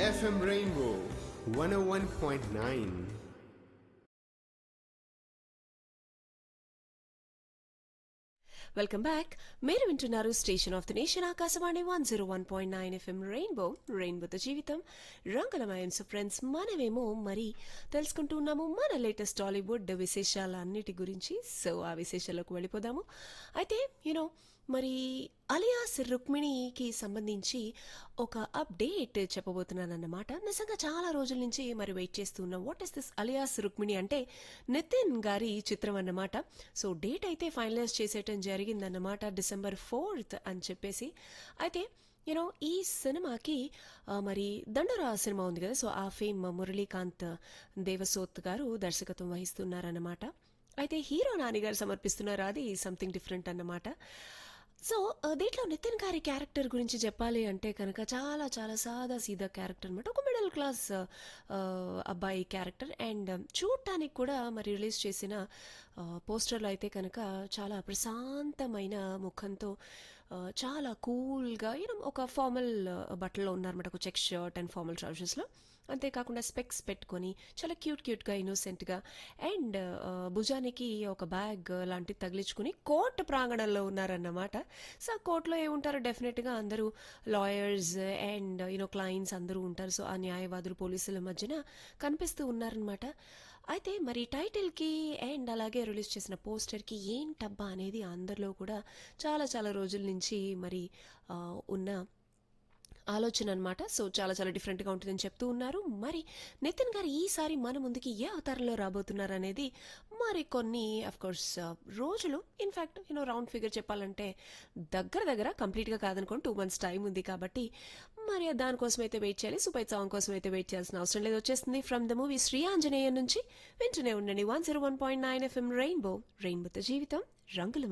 FM Rainbow 101.9. Welcome back మీరు వింటున్నారు station of the nation Akashvani one zero one point nine FM Rainbow రెయిన్బోతో జీవితం రంగులమయం సో ఫ్రెండ్స్ మనమేమో మరి తెలుసుకుంటూ ఉన్నాము మన లేటెస్ట్ టాలీవుడ్ విశేషాలన్నిటి గురించి సో ఆ విశేషాలకు వెళ్ళిపోదాము అయితే యూనో మరి అలియాస్ రుక్మిణికి సంబంధించి ఒక అప్డేట్ చెప్పబోతున్నానన్నమాట నిజంగా చాలా రోజుల నుంచి మరి వెయిట్ చేస్తూ ఉన్నాం what is this alias Rukmini అంటే నితిన్ గారి చిత్రం అన్నమాట సో డేట్ అయితే ఫైనలైజ్ చేసేయటం జరిగిందన్నమాట డిసెంబర్ ఫోర్త్ అని చెప్పేసి అయితే యూనో ఈ సినిమాకి ఆ, మరి దండరా సినిమా ఉంది కదా సో ఆ ఫేమ్ మురళీకాంత్ దేవసోత్ గారు దర్శకత్వం వహిస్తున్నారన్నమాట అయితే హీరో నాని గారు సమర్పిస్తున్నారు అది సంథింగ్ డిఫరెంట్ అన్నమాట సో ఆ, దీంట్లో నితిన్ గారి క్యారెక్టర్ గురించి చెప్పాలి అంటే కనుక చాలా చాలా సాదా సీదా క్యారెక్టర్ అనమాట ఒక మిడిల్ క్లాస్ ఆ, అబ్బాయి క్యారెక్టర్ అండ్ చూడటానికి కూడా మరి రిలీజ్ చేసిన ఆ, పోస్టర్లో అయితే కనుక చాలా ప్రశాంతమైన ముఖంతో ఆ, చాలా కూల్గా యూనో ఒక ఫార్మల్ బట్టల్లో ఉన్నారన్నమాట ఒక చెక్ షర్ట్ అండ్ ఫార్మల్ ట్రౌజర్స్లో అంతేకాకుండా స్పెక్స్ పెట్టుకొని చాలా క్యూట్ క్యూట్గా ఇన్నోసెంట్గా అండ్ భుజానికి ఒక బ్యాగ్ లాంటిది తగిలించుకుని కోర్టు ప్రాంగణంలో ఉన్నారన్నమాట సో ఆ కోర్టులో ఏముంటారు డెఫినెట్గా అందరూ లాయర్స్ అండ్ యూనో క్లయింట్స్ అందరూ ఉంటారు సో ఆ న్యాయవాదులు పోలీసుల మధ్యన కనిపిస్తూ ఉన్నారనమాట అయితే మరి టైటిల్కి అండ్ అలాగే రిలీజ్ చేసిన పోస్టర్కి ఏంటబ్బా అనేది అందరిలో కూడా చాలా చాలా రోజుల నుంచి మరి ఆ, ఉన్న ఆలోచన అనమాట సో చాలా చాలా డిఫరెంట్గా ఉంటుందని చెప్తూ ఉన్నారు మరి నితిన్ గారు ఈసారి మన ముందుకి ఏ అవతారంలో రాబోతున్నారు అనేది మరి కొన్ని కోర్స్ రోజులు ఇన్ఫ్యాక్ట్ యూనో రౌండ్ ఫిగర్ చెప్పాలంటే దగ్గర దగ్గర కంప్లీట్గా కాదనుకోండి టూ మంత్స్ టైం ఉంది కాబట్టి మరి దానికోసం అయితే వెయిట్ చేయాలి సూపర్ సాంగ్ కోసం అయితే వెయిట్ చేయాల్సిన అవసరం లేదు వచ్చేస్తుంది from the movie Shri Anjaneya నుంచి వింటూనే ఉండండి one zero one point nine FM Rainbow రెయిన్బోతో జీవితం రంగుల